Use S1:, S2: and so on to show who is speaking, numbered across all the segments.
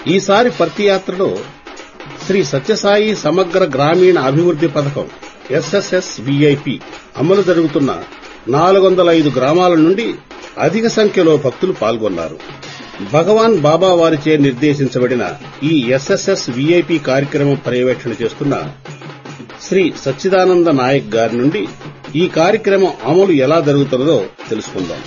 S1: ఈసారి పర్తి యాత్రలో శ్రీ సత్యసాయి సమగ్ర గ్రామీణ అభివృద్ధి పథకం ఎస్ఎస్ఎస్ విఐపి అమలు జరుగుతున్న నాలుగు వందల ఐదు గ్రామాల నుండి అధిక సంఖ్యలో భక్తులు పాల్గొన్నారు భగవాన్ బాబా వారిచే నిర్దేశించబడిన ఈ ఎస్ఎస్ఎస్ విఐపి కార్యక్రమం పర్యవేక్షణ చేస్తున్న శ్రీ సచ్చిదానంద నాయక్ గారి నుండి ఈ కార్యక్రమం అమలు ఎలా జరుగుతున్నదో తెలుసుకుందాం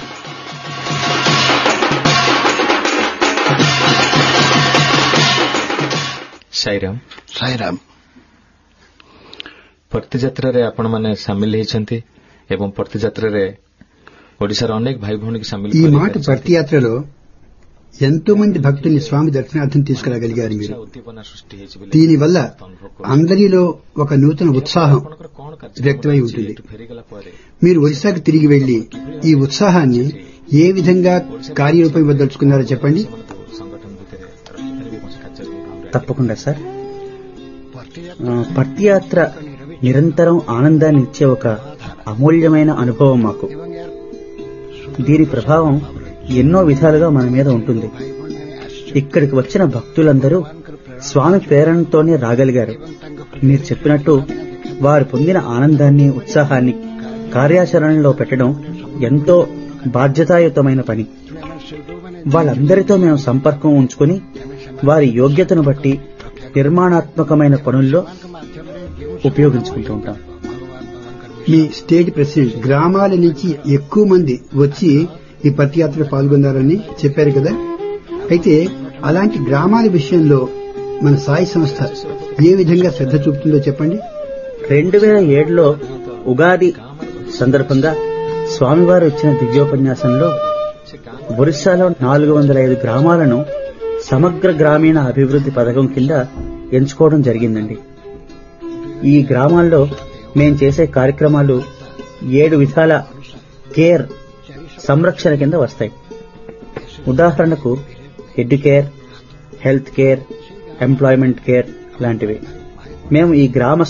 S2: ସାଇରାମ
S3: ସାଇରାମ
S2: ପର୍ତ୍ତିଯାତ୍ରାରେ ଆପଣମାନେ ସାମିଲ ହେଇଛନ୍ତି ଏବଂ ପର୍ତ୍ତିଯାତ୍ରାରେ ଓଡ଼ିଶାର ଅନେକ ଭାଇ ଭଉଣୀకి ସାମିଲ
S4: ఈ మాట
S2: କରିପାରିଛନ୍ତି।
S4: పర్తియాత్రలో ఎంతో మంది భక్తుల్ని స్వామి దర్శనార్థం తీసుకురాగలిగారు మీరు
S2: ଇଚ୍ଛା ଉଦ୍ଦୀପନା ସୃଷ୍ଟି ହେଇଛି ବୋଲି
S4: దీనివల్ల
S2: ଅନୁଭବ କରୁଛୁ।
S4: అందరిలో ఒక నూతన ఉత్సాహం
S2: ଆପଣଙ୍କର କଣ କାର୍ଯ୍ୟକ୍ରମ
S4: వ్యక్తమై
S2: ରହିଛି?
S4: ఉంటుంది
S2: ଏଠୁ ఫెరిగଲା ପରେ
S4: మీరు ఒరిస్సాకు తిరిగి వెళ్లి ఈ ఉత్సాహాన్ని ఏ విధంగా కార్యరూపం ఇవ్వదలుచుకున్నారో చెప్పండి
S2: ସେମାନଙ୍କୁ ସଂଗଠନ ଭିତରେ ରଖିପାରିବେ କୌଣସି କାର୍ଯ୍ୟକ୍ରମରେ
S5: తప్పకుండా సార్ ఆ, పత్తి యాత్ర నిరంతరం ఆనందాన్ని ఇచ్చే ఒక అమూల్యమైన అనుభవం మాకు దీని ప్రభావం ఎన్నో విధాలుగా మన మీద ఉంటుంది ఇక్కడికి వచ్చిన భక్తులందరూ స్వామి ప్రేరణతోనే రాగలిగారు మీరు చెప్పినట్టు వారు పొందిన ఆనందాన్ని ఉత్సాహాన్ని కార్యాచరణలో పెట్టడం ఎంతో బాధ్యతాయుతమైన పని వాళ్ళందరితో మేము సంపర్కం ఉంచుకొని వారి యోగ్యతను బట్టి నిర్మాణాత్మకమైన పనుల్లో ఉపయోగించుకుంటూ ఉంటాం
S4: మీ స్టేట్ ప్రెసిడెంట్ గ్రామాల నుంచి ఎక్కువ మంది వచ్చి ఈ పత్తియాత్రలో పాల్గొన్నారని చెప్పారు కదా అయితే అలాంటి గ్రామాల విషయంలో మన సాయి సంస్థ ఏ విధంగా శ్రద్ధ చూపుతుందో చెప్పండి
S5: రెండు వేల ఏడులో ఉగాది సందర్భంగా స్వామివారు ఇచ్చిన దివ్యోపన్యాసంలో ఒరిస్సాలో నాలుగు వందల ఐదు గ్రామాలను సమగ్ర గ్రామీణ అభివృద్ధి పథకం కింద ఎంచుకోవడం జరిగిందండి ఈ గ్రామాల్లో మేం చేసే కార్యక్రమాలు ఏడు విధాల కేర్ సంరక్షణ కింద వస్తాయి ఉదాహరణకు educare health care employment care లాంటివి మేము ఈ గ్రామ